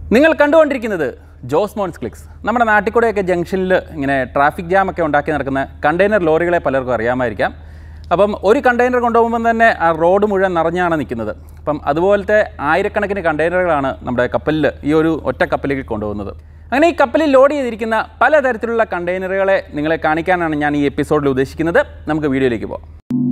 നിങ്ങൾ കണ്ടുകൊണ്ടിരിക്കുന്നത് ജോസ് മോൺസ് ക്ലിക്സ് നമ്മുടെ നാട്ടിൽ കൂടെയൊക്കെ ജംഗ്ഷനിൽ ഇങ്ങനെ ട്രാഫിക് ജാം ഒക്കെ ഉണ്ടാക്കി നടക്കുന്ന കണ്ടെയ്നർ ലോറികളെ പലർക്കും അറിയാമായിരിക്കാം അപ്പം ഒരു കണ്ടെയ്നർ കൊണ്ടുപോകുമ്പോൾ തന്നെ ആ റോഡ് മുഴുവൻ നിറഞ്ഞാണ് നിൽക്കുന്നത് അപ്പം അതുപോലത്തെ ആയിരക്കണക്കിന് കണ്ടെയ്നറുകളാണ് നമ്മുടെ കപ്പലിൽ ഈ ഒരു ഒറ്റ കപ്പലിലേക്ക് കൊണ്ടുപോകുന്നത് അങ്ങനെ ഈ കപ്പലിൽ ലോഡ് ചെയ്തിരിക്കുന്ന പലതരത്തിലുള്ള കണ്ടെയ്നറുകളെ നിങ്ങളെ കാണിക്കാനാണ് ഞാൻ ഈ എപ്പിസോഡിൽ ഉദ്ദേശിക്കുന്നത് നമുക്ക് വീഡിയോയിലേക്ക് പോകാം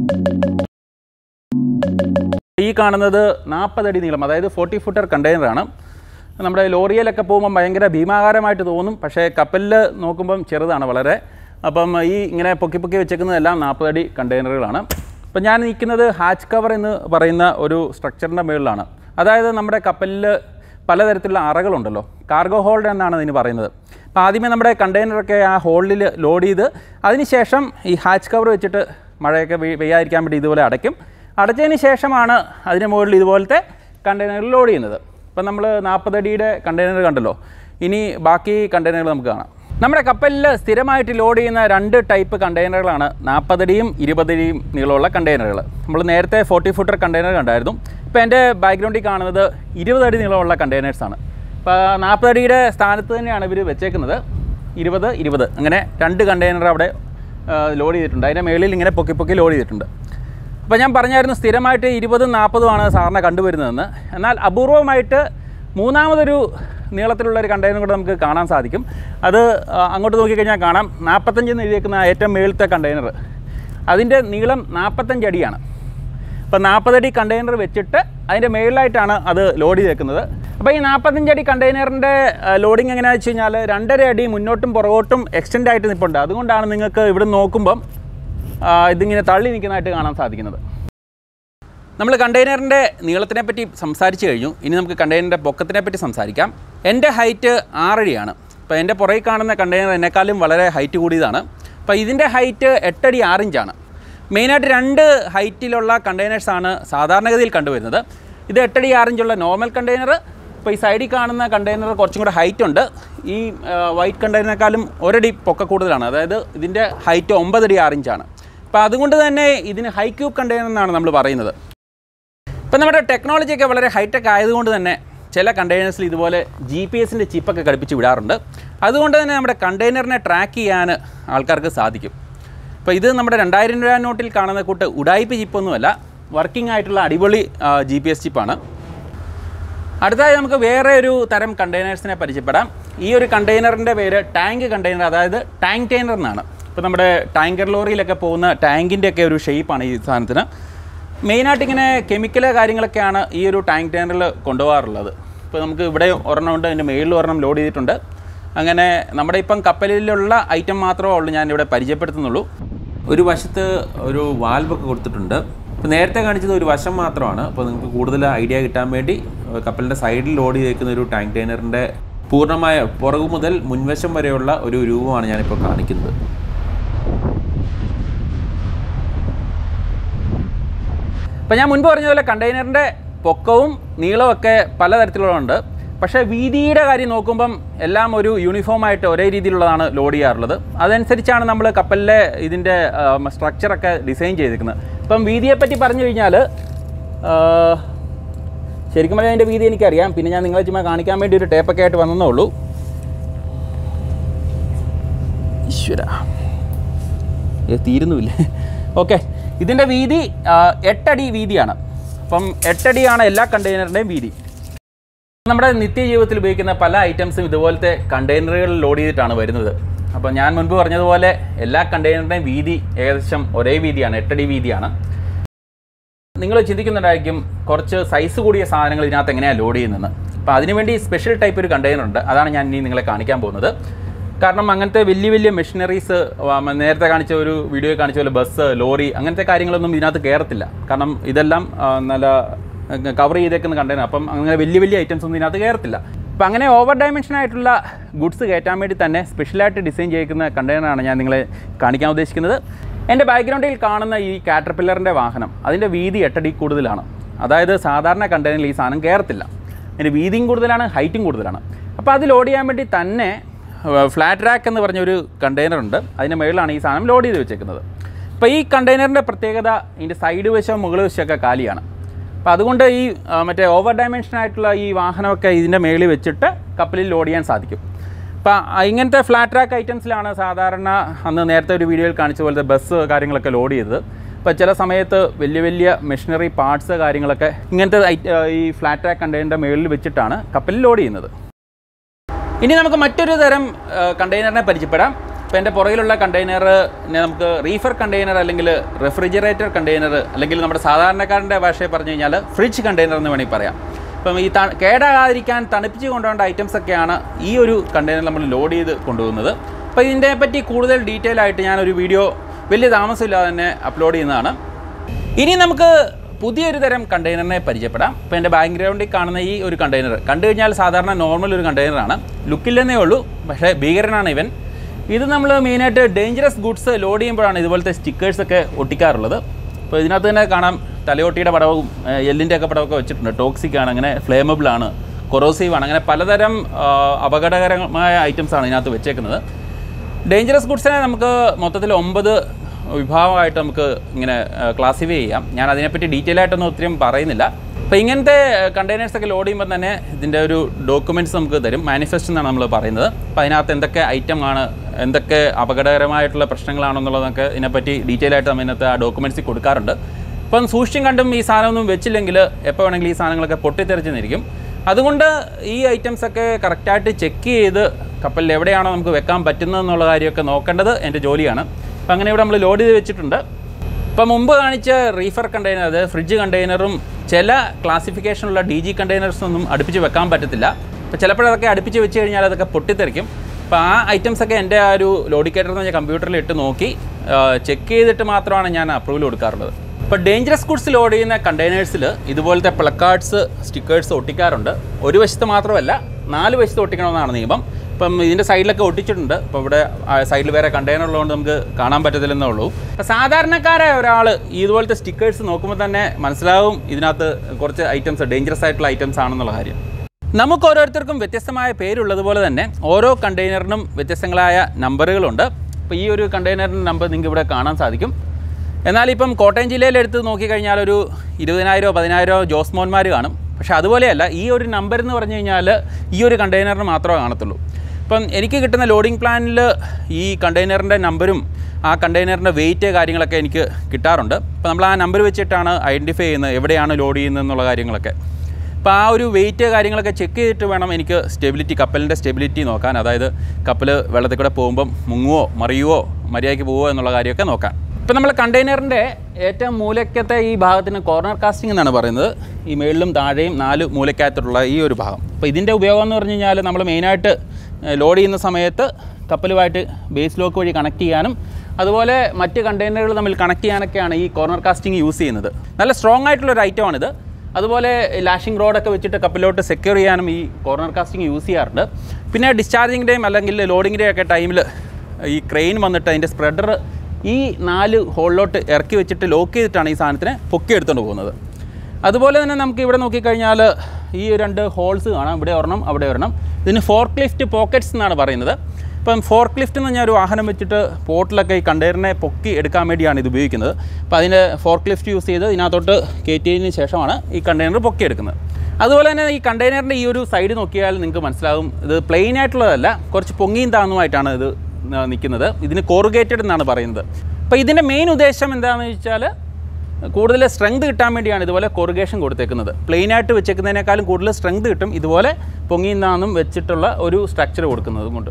ഈ കാണുന്നത് നാൽപ്പതടി നീളം അതായത് ഫോർട്ടി ഫുട്ടർ കണ്ടെയ്നറാണ് നമ്മുടെ ലോറിയിലൊക്കെ പോകുമ്പോൾ ഭയങ്കര ഭീമാകാരമായിട്ട് തോന്നും പക്ഷേ കപ്പലിൽ നോക്കുമ്പം ചെറുതാണ് വളരെ അപ്പം ഈ ഇങ്ങനെ പൊക്കി പൊക്കി വെച്ചേക്കുന്നതെല്ലാം നാൽപ്പതടി കണ്ടെയ്നറുകളാണ് അപ്പം ഞാൻ നിൽക്കുന്നത് ഹാച്ച് കവർ എന്ന് പറയുന്ന ഒരു സ്ട്രക്ചറിൻ്റെ മുകളിലാണ് അതായത് നമ്മുടെ കപ്പലിൽ പലതരത്തിലുള്ള അറകളുണ്ടല്ലോ കാർഗോ ഹോൾഡ് എന്നാണ് ഇതിന് പറയുന്നത് അപ്പോൾ ആദ്യമേ നമ്മുടെ കണ്ടെയ്നറൊക്കെ ആ ഹോൾഡിൽ ലോഡ് ചെയ്ത് അതിനുശേഷം ഈ ഹാച്ച് കവർ വെച്ചിട്ട് മഴയൊക്കെ പെയ്- പെയ്യാതിരിക്കാൻ വേണ്ടി ഇതുപോലെ അടയ്ക്കും അടച്ചതിന് ശേഷമാണ് അതിന് മുകളിൽ ഇതുപോലത്തെ കണ്ടെയ്നറിൽ ലോഡ് ചെയ്യുന്നത് ഇപ്പം നമ്മൾ നാൽപ്പതടിയുടെ കണ്ടെയ്നർ കണ്ടല്ലോ ഇനി ബാക്കി കണ്ടെയ്നറുകൾ നമുക്ക് കാണാം നമ്മുടെ കപ്പലിൽ സ്ഥിരമായിട്ട് ലോഡ് ചെയ്യുന്ന രണ്ട് ടൈപ്പ് കണ്ടെയ്നറുകളാണ് നാൽപ്പതടിയും ഇരുപതടിയും നീളമുള്ള കണ്ടെയ്നറുകൾ നമ്മൾ നേരത്തെ ഫോർട്ടി ഫുട്ടർ കണ്ടെയ്നർ കണ്ടായിരുന്നു ഇപ്പോൾ എൻ്റെ ബാക്ക്ഗ്രൗണ്ടിൽ കാണുന്നത് ഇരുപതടി നീളമുള്ള കണ്ടെയ്നേഴ്സാണ് ഇപ്പോൾ നാൽപ്പതടിയുടെ സ്ഥാനത്ത് തന്നെയാണ് ഇവർ വെച്ചേക്കുന്നത് ഇരുപത് ഇരുപത് അങ്ങനെ രണ്ട് കണ്ടെയ്നർ അവിടെ ലോഡ് ചെയ്തിട്ടുണ്ട് അതിൻ്റെ മേളിൽ ഇങ്ങനെ പൊക്കി പൊക്കി ലോഡ് ചെയ്തിട്ടുണ്ട് അപ്പോൾ ഞാൻ പറഞ്ഞായിരുന്നു സ്ഥിരമായിട്ട് ഇരുപതും നാൽപ്പതുമാണ് സാറിനെ കണ്ടുവരുന്നതെന്ന് എന്നാൽ അപൂർവമായിട്ട് മൂന്നാമതൊരു നീളത്തിലുള്ള ഒരു കണ്ടെയ്നർ കൂടെ നമുക്ക് കാണാൻ സാധിക്കും അത് ആ, അങ്ങോട്ട് നോക്കിക്കഴിഞ്ഞാൽ കാണാം നാൽപ്പത്തഞ്ചെന്ന് എഴുതിയേക്കുന്ന ഏറ്റവും മേളത്തെ കണ്ടെയ്നർ അതിൻ്റെ നീളം നാൽപ്പത്തഞ്ച് അടിയാണ് അപ്പോൾ നാൽപ്പതടി കണ്ടെയ്നർ വെച്ചിട്ട് അതിൻ്റെ മേളിലായിട്ടാണ് അത് ലോഡ് ചെയ്തേക്കുന്നത് അപ്പോൾ ഈ നാൽപ്പത്തഞ്ചടി കണ്ടെയ്നറിൻ്റെ ലോഡിങ് എങ്ങനെയാണെന്ന് വെച്ച് കഴിഞ്ഞാൽ രണ്ടര അടി മുന്നോട്ടും പുറകോട്ടും എക്സ്റ്റെൻഡ് ആയിട്ട് നിൽപ്പുണ്ട് അതുകൊണ്ടാണ് നിങ്ങൾക്ക് ഇവിടെ നോക്കുമ്പം ആ, ഇതിങ്ങനെ തള്ളി നിൽക്കുന്നതായിട്ട് കാണാൻ സാധിക്കുന്നത് നമ്മൾ കണ്ടെയ്നറിൻ്റെ നീളത്തിനെ പറ്റി സംസാരിച്ച് കഴിഞ്ഞു ഇനി നമുക്ക് കണ്ടെയ്നറിൻ്റെ പൊക്കത്തിനെ പറ്റി സംസാരിക്കാം എൻ്റെ ഹൈറ്റ് ആറടിയാണ് അപ്പോൾ എൻ്റെ പുറകിൽ കാണുന്ന കണ്ടെയ്നർ എന്നെക്കാളും വളരെ ഹൈറ്റ് കൂടിയതാണ് അപ്പോൾ ഇതിൻ്റെ ഹൈറ്റ് എട്ടടി ആറിഞ്ചാണ് മെയിനായിട്ട് രണ്ട് ഹൈറ്റിലുള്ള കണ്ടെയ്നേഴ്സാണ് സാധാരണഗതിയിൽ കണ്ടുവരുന്നത് ഇത് എട്ടടി ആറിഞ്ചുള്ള നോർമൽ കണ്ടെയ്നർ ഇപ്പോൾ ഈ സൈഡിൽ കാണുന്ന കണ്ടെയ്നർ കുറച്ചും കൂടെ ഹൈറ്റ് ഉണ്ട് ഈ വൈറ്റ് കണ്ടെയ്നറിനേക്കാളും ഒരടി പൊക്ക കൂടുതലാണ് അതായത് ഇതിൻ്റെ ഹൈറ്റ് ഒമ്പതടി ആറിഞ്ചാണ് അപ്പോൾ അതുകൊണ്ട് തന്നെ ഇതിന് ഹൈ ക്യൂബ് കണ്ടെയ്നർ എന്നാണ് നമ്മൾ പറയുന്നത് ഇപ്പം നമ്മുടെ ടെക്നോളജിയൊക്കെ വളരെ ഹൈടെക് ആയതുകൊണ്ട് തന്നെ ചില കണ്ടെയ്നേഴ്സിൽ ഇതുപോലെ ജി പി എസിൻ്റെ ചിപ്പൊക്കെ ഘടിപ്പിച്ച് വിടാറുണ്ട് അതുകൊണ്ട് തന്നെ നമ്മുടെ കണ്ടെയ്നറിനെ ട്രാക്ക് ചെയ്യാൻ ആൾക്കാർക്ക് സാധിക്കും അപ്പോൾ ഇത് നമ്മുടെ രണ്ടായിരം രൂപ നോട്ടിൽ കാണുന്ന കൂട്ട് ഉടായ്പ ചിപ്പൊന്നുമല്ല വർക്കിംഗ് ആയിട്ടുള്ള അടിപൊളി ജി പി എസ് ചിപ്പാണ് അടുത്തതായി നമുക്ക് വേറെ ഒരു തരം കണ്ടെയ്നേഴ്സിനെ പരിചയപ്പെടാം ഈ ഒരു കണ്ടെയ്നറിൻ്റെ പേര് ടാങ്ക് കണ്ടെയ്നർ അതായത് ടാങ്ക് ടൈനർ എന്നാണ് ഇപ്പോൾ നമ്മുടെ ടാങ്കർ ലോറിയിലൊക്കെ പോകുന്ന ടാങ്കിൻ്റെ ഒക്കെ ഒരു ഷേപ്പാണ് ഈ സാധനത്തിന് മെയിനായിട്ട് ഇങ്ങനെ കെമിക്കൽ കാര്യങ്ങളൊക്കെയാണ് ഈ ഒരു ടാങ്ക് ടൈനറിൽ കൊണ്ടുപോകാറുള്ളത് ഇപ്പോൾ നമുക്ക് ഇവിടെ ഒരെണ്ണം ഉണ്ട് അതിൻ്റെ മേളിൽ ഒരെണ്ണം ലോഡ് ചെയ്തിട്ടുണ്ട് അങ്ങനെ നമ്മുടെ ഇപ്പം കപ്പലിലുള്ള ഐറ്റം മാത്രമേ ഉള്ളൂ ഞാൻ ഇവിടെ പരിചയപ്പെടുത്തുന്നുള്ളൂ ഒരു വശത്ത് ഒരു വാൽവൊക്കെ കൊടുത്തിട്ടുണ്ട് ഇപ്പോൾ നേരത്തെ കാണിച്ചത് ഒരു വശം മാത്രമാണ് അപ്പോൾ നിങ്ങൾക്ക് കൂടുതൽ ഐഡിയ കിട്ടാൻ വേണ്ടി ഏഹ് കപ്പലിൻ്റെ സൈഡിൽ ലോഡ് ചെയ്തേക്കുന്ന ഒരു ടാങ്ക് ടൈനറിൻ്റെ പൂർണ്ണമായ പുറകു മുതൽ മുൻവശം വരെയുള്ള ഒരു രൂപമാണ് ഞാനിപ്പോൾ കാണിക്കുന്നത് ഇപ്പം ഞാൻ മുൻപ് പറഞ്ഞ പോലെ കണ്ടെയ്നറിൻ്റെ പൊക്കവും നീളവും ഒക്കെ പലതരത്തിലുള്ളതുണ്ട് പക്ഷേ വീതിയുടെ കാര്യം നോക്കുമ്പം എല്ലാം ഒരു യൂണിഫോം ആയിട്ട് ഒരേ രീതിയിലുള്ളതാണ് ലോഡ് ചെയ്യാറുള്ളത് അതനുസരിച്ചാണ് നമ്മൾ കപ്പലിലെ ഇതിൻ്റെ സ്ട്രക്ചറൊക്കെ ഡിസൈൻ ചെയ്തിരിക്കുന്നത് ഇപ്പം വീതിയെപ്പറ്റി പറഞ്ഞു കഴിഞ്ഞാൽ ആ, ശരിക്കും പറഞ്ഞാൽ അതിൻ്റെ വീതി എനിക്കറിയാം പിന്നെ ഞാൻ നിങ്ങളെ ചുമ്മാ കാണിക്കാൻ വേണ്ടി ഒരു ടേപ്പൊക്കെ ആയിട്ട് വന്നതേ ഉള്ളൂ ഈശ്വര ഏ തീരുന്നുമില്ല ഓക്കെ ഇതിൻ്റെ വീതി ആ, എട്ടടി വീതിയാണ് അപ്പം എട്ടടിയാണ് എല്ലാ കണ്ടെയ്നറിൻ്റെയും വീതി നമ്മുടെ നിത്യജീവിതത്തിൽ ഉപയോഗിക്കുന്ന പല ഐറ്റംസും ഇതുപോലത്തെ കണ്ടെയ്നറുകളിൽ ലോഡ് ചെയ്തിട്ടാണ് വരുന്നത് അപ്പോൾ ഞാൻ മുൻപ് പറഞ്ഞതുപോലെ എല്ലാ കണ്ടെയ്നറിൻ്റെയും വീതി ഏകദേശം ഒരേ വീതിയാണ് എട്ടടി വീതിയാണ് നിങ്ങൾ ചിന്തിക്കുന്നുണ്ടായിരിക്കും കുറച്ച് സൈസ് കൂടിയ സാധനങ്ങൾ ഇതിനകത്ത് എങ്ങനെയാണ് ലോഡ് ചെയ്യുന്നത് അപ്പോൾ അതിനുവേണ്ടി സ്പെഷ്യൽ ടൈപ്പ് ഒരു കണ്ടെയ്നർ ഉണ്ട് അതാണ് ഞാൻ ഇനി നിങ്ങളെ കാണിക്കാൻ പോകുന്നത് കാരണം അങ്ങനത്തെ വലിയ വലിയ മെഷീനറീസ് നേരത്തെ കാണിച്ച ഒരു വീഡിയോ കാണിച്ച പോലെ ബസ് ലോറി അങ്ങനത്തെ കാര്യങ്ങളൊന്നും ഇതിനകത്ത് കയറത്തില്ല കാരണം ഇതെല്ലാം ആ, നല്ല കവർ ചെയ്തേക്കുന്ന കണ്ടെയ്നർ അപ്പം അങ്ങനെ വലിയ വലിയ ഐറ്റംസ് ഒന്നും ഇതിനകത്ത് കയറത്തില്ല അപ്പം അങ്ങനെ ഓവർ ഡയമെൻഷൻ ആയിട്ടുള്ള ഗുഡ്സ് കയറ്റാൻ വേണ്ടി തന്നെ സ്പെഷ്യലായിട്ട് ഡിസൈൻ ചെയ്യിക്കുന്ന കണ്ടെയ്നറാണ് ഞാൻ നിങ്ങളെ കാണിക്കാൻ ഉദ്ദേശിക്കുന്നത് എൻ്റെ ബാക്ക്ഗ്രൗണ്ടിൽ കാണുന്ന ഈ കാറ്റർപില്ലറിൻ്റെ വാഹനം അതിൻ്റെ വീതി എട്ടടി കൂടുതലാണ് അതായത് സാധാരണ കണ്ടെയ്നറിൽ ഈ സാധനം കയറത്തില്ല അതിൻ്റെ വീതിയും കൂടുതലാണ് ഹൈറ്റും കൂടുതലാണ് അപ്പോൾ അത് ലോഡ് ചെയ്യാൻ വേണ്ടി തന്നെ ഫ്ലാറ്റ് റാക്ക് എന്ന് പറഞ്ഞൊരു കണ്ടെയ്നർ ഉണ്ട് അതിൻ്റെ മുകളിലാണ് ഈ സാധനം ലോഡ് ചെയ്ത് വെച്ചേക്കുന്നത് അപ്പോൾ ഈ കണ്ടെയ്നറിൻ്റെ പ്രത്യേകത ഇതിൻ്റെ സൈഡ് വശവും മുകൾ വശമൊക്കെ കാലിയാണ് അപ്പോൾ അതുകൊണ്ട് ഈ ആ, മറ്റേ ഓവർ ഡയമെൻഷൻ ആയിട്ടുള്ള ഈ വാഹനമൊക്കെ ഇതിൻ്റെ മേളിൽ വെച്ചിട്ട് കപ്പലിൽ ലോഡ് ചെയ്യാൻ സാധിക്കും അപ്പോൾ ഇങ്ങനത്തെ ഫ്ലാറ്റ് ട്രാക്ക് ഐറ്റംസിലാണ് സാധാരണ അന്ന് നേരത്തെ ഒരു വീഡിയോയിൽ കാണിച്ച പോലത്തെ ബസ് കാര്യങ്ങളൊക്കെ ലോഡ് ചെയ്തത് അപ്പോൾ ചില സമയത്ത് വലിയ വലിയ മെഷീനറി പാർട്സ് കാര്യങ്ങളൊക്കെ ഇങ്ങനത്തെ ഐ- ഈ ഫ്ലാറ്റ് ട്രാക്ക് കണ്ടെയ്നറിൻ്റെ മുകളിൽ വെച്ചിട്ടാണ് കപ്പലിൽ ലോഡ് ചെയ്യുന്നത് ഇനി നമുക്ക് മറ്റൊരു തരം കണ്ടെയ്നറിനെ പരിചയപ്പെടാം ഇപ്പോൾ എൻ്റെ പുറകിലുള്ള കണ്ടെയ്നർ നമുക്ക് റീഫർ കണ്ടെയ്നർ അല്ലെങ്കിൽ റെഫ്രിജറേറ്റർ കണ്ടെയ്നർ അല്ലെങ്കിൽ നമ്മുടെ സാധാരണക്കാരൻ്റെ ഭാഷയിൽ പറഞ്ഞു കഴിഞ്ഞാൽ ഫ്രിഡ്ജ് കണ്ടെയ്നർ എന്ന് വേണമെങ്കിൽ പറയാം ഇപ്പം ഈ ത കേടാകാതിരിക്കാൻ തണുപ്പിച്ച് കൊണ്ടുപോകേണ്ട ഐറ്റംസ് ഒക്കെയാണ് ഈ ഒരു കണ്ടെയ്നർ നമ്മൾ ലോഡ് ചെയ്ത് കൊണ്ടുപോകുന്നത് അപ്പോൾ ഇതിനെ പറ്റി കൂടുതൽ ഡീറ്റെയിൽ ആയിട്ട് ഞാനൊരു വീഡിയോ വലിയ താമസമില്ലാതെ തന്നെ അപ്ലോഡ് ചെയ്യുന്നതാണ് ഇനി നമുക്ക് പുതിയൊരു തരം കണ്ടെയ്നറിനെ പരിചയപ്പെടാം ഇപ്പോൾ എൻ്റെ ബാക്ക്ഗ്രൗണ്ടിൽ കാണുന്ന ഈ ഒരു കണ്ടെയ്നർ കണ്ടു കഴിഞ്ഞാൽ സാധാരണ നോർമൽ ഒരു കണ്ടെയ്നറാണ് ലുക്കില്ലെന്നേ ഉള്ളൂ പക്ഷേ ഭീകരനാണ് ഇവൻ ഇത് നമ്മൾ മെയിനായിട്ട് ഡേഞ്ചറസ് ഗുഡ്സ് ലോഡ് ചെയ്യുമ്പോഴാണ് ഇതുപോലത്തെ സ്റ്റിക്കേഴ്സൊക്കെ ഒട്ടിക്കാറുള്ളത് അപ്പോൾ ഇതിനകത്ത് തന്നെ കാണാം തലയോട്ടിയുടെ പടവും ഏഹ്, എല്ലിൻ്റെ ഒക്കെ പടമൊക്കെ വെച്ചിട്ടുണ്ട് ടോക്സിക് ആണ് അങ്ങനെ ഫ്ലേമബിൾ ആണ് കൊറോസീവ് ആണ് അങ്ങനെ പലതരം ആ, അപകടകരമായ ഐറ്റംസ് ആണ് ഇതിനകത്ത് വെച്ചേക്കുന്നത് ഡേഞ്ചറസ് ഗുഡ്സിനെ നമുക്ക് മൊത്തത്തിൽ ഒമ്പത് വിഭാഗമായിട്ട് നമുക്ക് ഇങ്ങനെ ക്ലാസിഫൈ ചെയ്യാം ഞാൻ അതിനെപ്പറ്റി ഡീറ്റെയിൽ ആയിട്ടൊന്നും ഒത്തിരി പറയുന്നില്ല അപ്പോൾ ഇങ്ങനത്തെ കണ്ടെയ്നേഴ്സ് ഒക്കെ ലോഡ് ചെയ്യുമ്പോൾ തന്നെ ഇതിൻ്റെ ഒരു ഡോക്യുമെൻറ്റ്സ് നമുക്ക് തരും മാനിഫെസ്റ്റ് എന്നാണ് നമ്മൾ പറയുന്നത് അപ്പോൾ അതിനകത്ത് എന്തൊക്കെ ഐറ്റം ആണ് എന്തൊക്കെ അപകടകരമായിട്ടുള്ള പ്രശ്നങ്ങളാണെന്നുള്ളതൊക്കെ ഇതിനെപ്പറ്റി ഡീറ്റെയിൽ ആയിട്ട് നമ്മൾ ഇതിനകത്ത് ആ ഡോക്യുമെൻറ്റ്സിൽ കൊടുക്കാറുണ്ട് അപ്പം സൂക്ഷിച്ചും കണ്ടും ഈ സാധനമൊന്നും വെച്ചില്ലെങ്കിൽ എപ്പോൾ വേണമെങ്കിലും ഈ സാധനങ്ങളൊക്കെ പൊട്ടിത്തെറിച്ച് നിന്നിരിക്കും അതുകൊണ്ട് ഈ ഐറ്റംസ് ഒക്കെ കറക്റ്റായിട്ട് ചെക്ക് ചെയ്ത് കപ്പലിൽ എവിടെയാണോ നമുക്ക് വെക്കാൻ പറ്റുന്നത് എന്നുള്ള കാര്യമൊക്കെ നോക്കേണ്ടത് എൻ്റെ ജോലിയാണ് അപ്പം അങ്ങനെ ഇവിടെ നമ്മൾ ലോഡ് ചെയ്ത് വെച്ചിട്ടുണ്ട് ഇപ്പം മുമ്പ് കാണിച്ച റീഫർ കണ്ടെയ്നർ അത് ഫ്രിഡ്ജ് കണ്ടെയ്നറും ചില ക്ലാസിഫിക്കേഷനുള്ള ഡി ജി കണ്ടെയ്നേഴ്സൊന്നും അടുപ്പിച്ച് വെക്കാൻ പറ്റത്തില്ല അപ്പോൾ ചിലപ്പോഴതൊക്കെ അടുപ്പിച്ച് വെച്ച് കഴിഞ്ഞാൽ അതൊക്കെ പൊട്ടിത്തെറിക്കും അപ്പോൾ ആ ഐറ്റംസ് ഒക്കെ എൻ്റെ ആ ഒരു ലോഡിക്കേറ്റർ എന്ന് പറഞ്ഞാൽ കമ്പ്യൂട്ടറിൽ ഇട്ട് നോക്കി ചെക്ക് ചെയ്തിട്ട് മാത്രമാണ് ഞാൻ അപ്രൂവൽ കൊടുക്കാറുള്ളത് ഇപ്പോൾ ഡേഞ്ചറസ് ഗുഡ്സ് ലോഡ് ചെയ്യുന്ന കണ്ടെയ്നേഴ്സിൽ ഇതുപോലത്തെ പ്ലക്കാർഡ്സ് സ്റ്റിക്കേഴ്സ് ഒട്ടിക്കാറുണ്ട് ഒരു വശത്ത് മാത്രമല്ല നാല് വശത്ത് ഒട്ടിക്കണമെന്നാണ് നിയമം ഇപ്പം ഇതിൻ്റെ സൈഡിലൊക്കെ ഒട്ടിച്ചിട്ടുണ്ട് ഇപ്പോൾ ഇവിടെ സൈഡിൽ വേറെ കണ്ടെയ്നർ ഉള്ളതുകൊണ്ട് നമുക്ക് കാണാൻ പറ്റത്തില്ലെന്നേ ഉള്ളൂ അപ്പോൾ സാധാരണക്കാരായ ഒരാൾ ഇതുപോലത്തെ സ്റ്റിക്കേഴ്സ് നോക്കുമ്പോൾ തന്നെ മനസ്സിലാവും ഇതിനകത്ത് കുറച്ച് ഐറ്റംസ് ഡേഞ്ചറസ് ആയിട്ടുള്ള ഐറ്റംസ് ആണെന്നുള്ള കാര്യം നമുക്ക് ഓരോരുത്തർക്കും വ്യത്യസ്തമായ പേരുള്ളതുപോലെ തന്നെ ഓരോ കണ്ടെയ്നറിനും വ്യത്യസ്തങ്ങളായ നമ്പറുകളുണ്ട് അപ്പോൾ ഈ ഒരു കണ്ടെയ്നറിൻ്റെ നമ്പർ നിങ്ങൾക്ക് ഇവിടെ കാണാൻ സാധിക്കും എന്നാൽ ഇപ്പം കോട്ടയം ജില്ലയിൽ എടുത്ത് നോക്കിക്കഴിഞ്ഞാൽ ഒരു ഇരുപതിനായിരോ പതിനായിരോ ജോസ്മോന്മാർ കാണും പക്ഷേ അതുപോലെയല്ല ഈ ഒരു നമ്പർ എന്ന് പറഞ്ഞു കഴിഞ്ഞാൽ ഈ ഒരു കണ്ടെയ്നറിന് മാത്രമേ കാണത്തുള്ളൂ ഇപ്പം എനിക്ക് കിട്ടുന്ന ലോഡിംഗ് പ്ലാനിൽ ഈ കണ്ടെയ്നറിൻ്റെ നമ്പരും ആ കണ്ടെയ്നറിൻ്റെ വെയിറ്റ് കാര്യങ്ങളൊക്കെ എനിക്ക് കിട്ടാറുണ്ട് അപ്പോൾ നമ്മൾ ആ നമ്പർ വെച്ചിട്ടാണ് ഐഡൻറ്റിഫൈ ചെയ്യുന്നത് എവിടെയാണ് ലോഡ് ചെയ്യുന്നത് എന്നുള്ള കാര്യങ്ങളൊക്കെ അപ്പോൾ ആ ഒരു വെയിറ്റ് കാര്യങ്ങളൊക്കെ ചെക്ക് ചെയ്തിട്ട് വേണം എനിക്ക് സ്റ്റെബിലിറ്റി കപ്പലിൻ്റെ സ്റ്റെബിലിറ്റി നോക്കാൻ അതായത് കപ്പൽ വെള്ളത്തിൽ കൂടെ പോകുമ്പം മുങ്ങുവോ മറിയുവോ മര്യാദയ്ക്ക് പോവോ എന്നുള്ള കാര്യമൊക്കെ നോക്കാൻ ഇപ്പോൾ നമ്മൾ കണ്ടെയ്നറിൻ്റെ ഏറ്റവും മൂലക്കത്തെ ഈ ഭാഗത്തിന് കോർണർ കാസ്റ്റിംഗ് എന്നാണ് പറയുന്നത് ഈ മേളിലും താഴെയും നാല് മൂലക്കകത്തുള്ള ഈ ഒരു ഭാഗം അപ്പോൾ ഇതിൻ്റെ ഉപയോഗം എന്ന് പറഞ്ഞു കഴിഞ്ഞാൽ നമ്മൾ മെയിനായിട്ട് ലോഡ് ചെയ്യുന്ന സമയത്ത് കപ്പലുമായിട്ട് ബേസ് ലോക്ക് വഴി കണക്ട് ചെയ്യാനും അതുപോലെ മറ്റ് കണ്ടെയ്നറുകൾ തമ്മിൽ കണക്ട് ചെയ്യാനൊക്കെയാണ് ഈ കോർണർ കാസ്റ്റിംഗ് യൂസ് ചെയ്യുന്നത് നല്ല സ്ട്രോങ് ആയിട്ടുള്ള ഒരു ഐറ്റമാണിത് അതുപോലെ ലാഷിംഗ് റോഡൊക്കെ വെച്ചിട്ട് കപ്പലിലോട്ട് സെക്യൂർ ചെയ്യാനും ഈ കോർണർ കാസ്റ്റിംഗ് യൂസ് ചെയ്യാറുണ്ട് പിന്നെ ഡിസ്ചാർജിങ്ങിൻ്റെയും അല്ലെങ്കിൽ ലോഡിങ്ങിൻ്റെയും ഒക്കെ ടൈമിൽ ഈ ക്രെയിൻ വന്നിട്ട് അതിൻ്റെ സ്പ്രെഡർ ഈ നാല് ഹോളിലോട്ട് ഇറക്കി വെച്ചിട്ട് ലോക്ക് ചെയ്തിട്ടാണ് ഈ സാധനത്തിനെ പൊക്കി എടുത്തുകൊണ്ട് പോകുന്നത് അതുപോലെ തന്നെ നമുക്ക് ഇവിടെ നോക്കിക്കഴിഞ്ഞാൽ ഈ രണ്ട് ഹോൾസ് കാണാം ഇവിടെ ഒരെണ്ണം അവിടെ ഒരെണ്ണം ഇതിന് ഫോർക്ക് ലിഫ്റ്റ് പോക്കറ്റ്സ് എന്നാണ് പറയുന്നത് ഇപ്പം ഫോർക്ക് ലിഫ്റ്റ് എന്ന് പറഞ്ഞാൽ ഒരു വാഹനം വെച്ചിട്ട് പോർട്ടിലൊക്കെ ഈ കണ്ടെയ്നറിനെ പൊക്കി എടുക്കാൻ വേണ്ടിയാണ് ഇത് ഉപയോഗിക്കുന്നത് അപ്പോൾ അതിന് ഫോർക്ക് ലിഫ്റ്റ് യൂസ് ചെയ്ത് ഇതിനകത്തോട്ട് കയറ്റിയതിന് ശേഷമാണ് ഈ കണ്ടെയ്നർ പൊക്കിയെടുക്കുന്നത് അതുപോലെ തന്നെ ഈ കണ്ടെയ്നറിൻ്റെ ഈ ഒരു സൈഡ് നോക്കിയാൽ നിങ്ങൾക്ക് മനസ്സിലാവും ഇത് പ്ലെയിൻ ആയിട്ടുള്ളതല്ല കുറച്ച് പൊങ്ങിയും താന്നുമായിട്ടാണ് ഇത് നിൽക്കുന്നത് ഇതിന് കോറുഗേറ്റഡ് എന്നാണ് പറയുന്നത് അപ്പോൾ ഇതിൻ്റെ മെയിൻ ഉദ്ദേശം എന്താണെന്ന് വെച്ചാൽ കൂടുതൽ സ്ട്രെങ്ത് കിട്ടാൻ വേണ്ടിയാണ് ഇതുപോലെ കൊറുഗേഷൻ കൊടുത്തേക്കുന്നത് പ്ലെയിൻ ആയിട്ട് വെച്ചേക്കുന്നതിനേക്കാളും കൂടുതൽ സ്ട്രെങ്ത് കിട്ടും ഇതുപോലെ പൊങ്ങിയും താന്നും വെച്ചിട്ടുള്ള ഒരു സ്ട്രക്ചർ കൊടുക്കുന്നത് കൊണ്ട്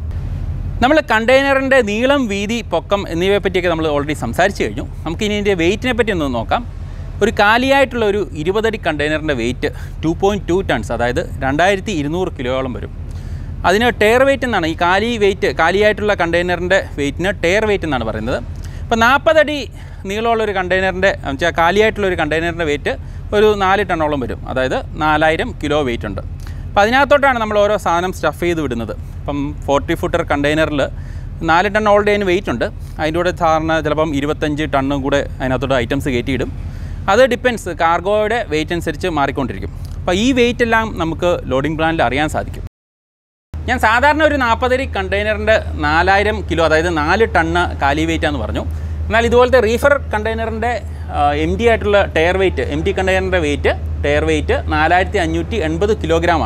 നമ്മൾ കണ്ടെയ്നറിൻ്റെ നീളം വീതി പൊക്കം എന്നിവയെ പറ്റിയൊക്കെ നമ്മൾ ഓൾറെഡി സംസാരിച്ച് കഴിഞ്ഞു നമുക്ക് ഇനി ഇതിൻ്റെ വെയിറ്റിനെ പറ്റി ഒന്ന് നോക്കാം ഒരു കാലിയായിട്ടുള്ള ഒരു ഇരുപതടി കണ്ടെയ്നറിൻ്റെ weight two point two tons അതായത് രണ്ടായിരത്തി ഇരുന്നൂറ് കിലോയോളം വരും അതിന് ടയർ വെയിറ്റ് എന്നാണ് ഈ കാലി വെയിറ്റ് കാലിയായിട്ടുള്ള കണ്ടെയ്നറിൻ്റെ വെയിറ്റിന് ടയർ വെയിറ്റ് എന്നാണ് പറയുന്നത് ഇപ്പോൾ നാൽപ്പതടി നീളമുള്ള ഒരു കണ്ടെയ്നറിൻ്റെ വെച്ചാൽ കാലിയായിട്ടുള്ള ഒരു കണ്ടെയ്നറിൻ്റെ വെയിറ്റ് ഒരു നാല് ടണ്ണോളം വരും അതായത് നാലായിരം കിലോ വെയിറ്റ് ഉണ്ട് അപ്പോൾ അതിനകത്തോട്ടാണ് നമ്മൾ ഓരോ സാധനം സ്റ്റഫ് ചെയ്ത് വിടുന്നത് ഇപ്പം ഫോർട്ടി ഫുട്ടർ കണ്ടെയ്നറിൽ നാല് ടൺ ഓൾറെഡി അതിന് വെയിറ്റ് ഉണ്ട് അതിൻ്റെ കൂടെ സാധാരണ ചിലപ്പം ഇരുപത്തഞ്ച് ടണ്ണും കൂടെ അതിനകത്തോട്ട് ഐറ്റംസ് കയറ്റിയിടും അത് ഡിപ്പെൻസ് കാർഗോയുടെ വെയിറ്റ് അനുസരിച്ച് മാറിക്കൊണ്ടിരിക്കും അപ്പോൾ ഈ വെയിറ്റ് എല്ലാം നമുക്ക് ലോഡിംഗ് പ്ലാനിൽ അറിയാൻ സാധിക്കും ഞാൻ സാധാരണ ഒരു നാൽപ്പതരി കണ്ടെയ്നറിൻ്റെ നാലായിരം കിലോ അതായത് നാല് ടണ്ണ് കാലി വെയിറ്റ് എന്ന് പറഞ്ഞു എന്നാൽ ഇതുപോലത്തെ റീഫർ കണ്ടെയ്നറിൻ്റെ എം ഡി ആയിട്ടുള്ള ടയർ വെയിറ്റ് എം ടി കണ്ടെയ്നറിൻ്റെ വെയിറ്റ് ടയർ വെയിറ്റ് നാലായിരത്തി അഞ്ഞൂറ്റി എൺപത് കിലോഗ്രാമാണ്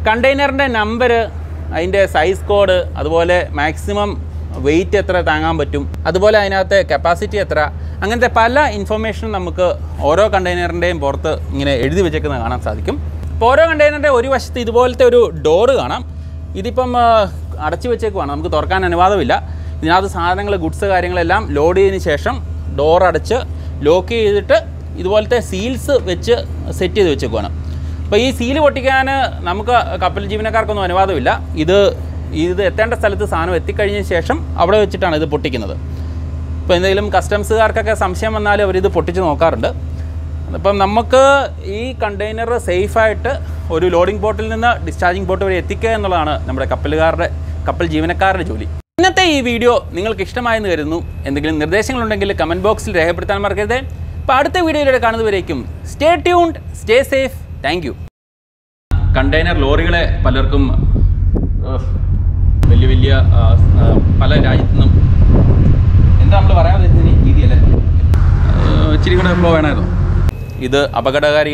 കണ്ടെയ്നറിൻ്റെ നമ്പർ അതിൻ്റെ സൈസ് കോഡ് അതുപോലെ മാക്സിമം വെയിറ്റ് എത്ര താങ്ങാൻ പറ്റും അതുപോലെ അതിനകത്തെ കപ്പാസിറ്റി എത്ര അങ്ങനത്തെ പല ഇൻഫർമേഷനും നമുക്ക് ഓരോ കണ്ടെയ്നറിൻ്റെയും പുറത്ത് ഇങ്ങനെ എഴുതി വെച്ചേക്കുന്നത് കാണാൻ സാധിക്കും അപ്പോൾ ഓരോ കണ്ടെയ്നറിൻ്റെ ഒരു വശത്ത് ഇതുപോലത്തെ ഒരു ഡോറ് കാണാം ഇതിപ്പം ആ, അടച്ചു വെച്ചേക്കുവാണ് നമുക്ക് തുറക്കാൻ അനുവാദമില്ല ഇതിനകത്ത് സാധനങ്ങൾ ഗുഡ്സ് കാര്യങ്ങളെല്ലാം ലോഡ് ചെയ്തതിന് ശേഷം ഡോർ അടച്ച് ലോക്ക് ചെയ്തിട്ട് ഇതുപോലത്തെ സീൽസ് വെച്ച് സെറ്റ് ചെയ്ത് വെച്ചേക്കുവാണ് അപ്പോൾ ഈ സീല് പൊട്ടിക്കാൻ നമുക്ക് കപ്പൽ ജീവനക്കാർക്കൊന്നും അനുവാദമില്ല ഇത് ഇത് എത്തേണ്ട സ്ഥലത്ത് സാധനം എത്തിക്കഴിഞ്ഞ ശേഷം അവിടെ വെച്ചിട്ടാണ് ഇത് പൊട്ടിക്കുന്നത് ഇപ്പോൾ എന്തെങ്കിലും കസ്റ്റംസുകാർക്കൊക്കെ സംശയം വന്നാൽ അവരിത് പൊട്ടിച്ച് നോക്കാറുണ്ട് അപ്പം നമുക്ക് ഈ കണ്ടെയ്നർ സേഫായിട്ട് ഒരു ലോഡിംഗ് ബോട്ടിൽ നിന്ന് ഡിസ്ചാർജിംഗ് ബോട്ട് വരെ എത്തിക്കുക എന്നുള്ളതാണ് നമ്മുടെ കപ്പലുകാരുടെ കപ്പൽ ജീവനക്കാരുടെ ജോലി ഇന്നത്തെ ഈ വീഡിയോ നിങ്ങൾക്ക് ഇഷ്ടമായെന്ന് കരുതുന്നു എന്തെങ്കിലും നിർദ്ദേശങ്ങളുണ്ടെങ്കിൽ കമൻറ്റ് ബോക്സിൽ രേഖപ്പെടുത്താൻ മറക്കരുത് അപ്പോൾ അടുത്ത വീഡിയോയിലൂടെ കാണുന്നവരേക്കും stay tuned stay safe thank you container ലോറികളെ പലർക്കും ഏഹ്, വലിയ വലിയ ആ, ആ, പല രാജ്യത്തു നിന്നും എന്താ നമ്മൾ പറയാൻ ഉദ്ദേശിച്ചത് രീതിയല്ലേ ഏഹ്, ഇച്ചിരി കൂടെ ഫ്ലോ വേണമായിരുന്നു ഇത് അപകടകാരിക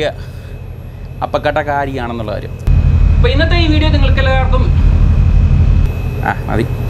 അപകടകാരിയാണെന്നുള്ള കാര്യം അപ്പോൾ ഇന്നത്തെ ഈ വീഡിയോ നിങ്ങൾക്ക് എല്ലാവർക്കും ആ മതി